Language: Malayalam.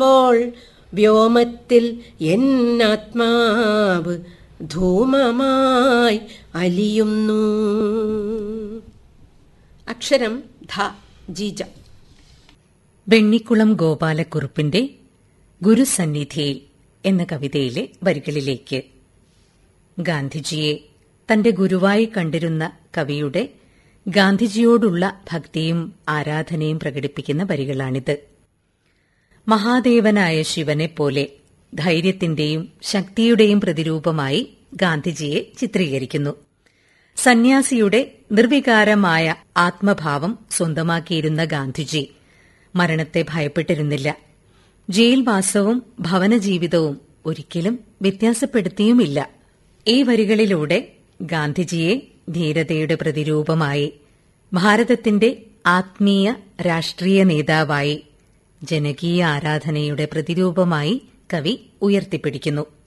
കാണുമ്പോൾ വ്യോമത്തിൽ എന്നാത്മാവ് ധൂമമായി അലിയുന്നു അക്ഷരം ധ ജീജ വെണ്ണിക്കുളം ഗോപാലക്കുറുപ്പിന്റെ ഗുരുസന്നിധിയിൽ എന്ന കവിതയിലെ വരികളിലേക്ക് ഗാന്ധിജിയെ തന്റെ ഗുരുവായി കണ്ടിരുന്ന കവിയുടെ ഗാന്ധിജിയോടുള്ള ഭക്തിയും ആരാധനയും പ്രകടിപ്പിക്കുന്ന വരികളാണിത് മഹാദേവനായ ശിവനെപ്പോലെ ധൈര്യത്തിന്റെയും ശക്തിയുടെയും പ്രതിരൂപമായി ഗാന്ധിജിയെ ചിത്രീകരിക്കുന്നു സന്യാസിയുടെ നിർവികാരമായ ആത്മഭാവം സ്വന്തമാക്കിയിരുന്ന ഗാന്ധിജി മരണത്തെ ഭയപ്പെട്ടിരുന്നില്ല ജയിൽവാസവും ഭവനജീവിതവും ഒരിക്കലും വ്യത്യാസപ്പെടുത്തിയുമില്ല ഈ വരികളിലൂടെ ഗാന്ധിജിയെ ധീരതയുടെ പ്രതിരൂപമായി ഭാരതത്തിന്റെ ആത്മീയ രാഷ്ട്രീയ നേതാവായി ജനകീയ ആരാധനയുടെ പ്രതിരൂപമായി കവി ഉയർത്തിപ്പിടിക്കുന്നു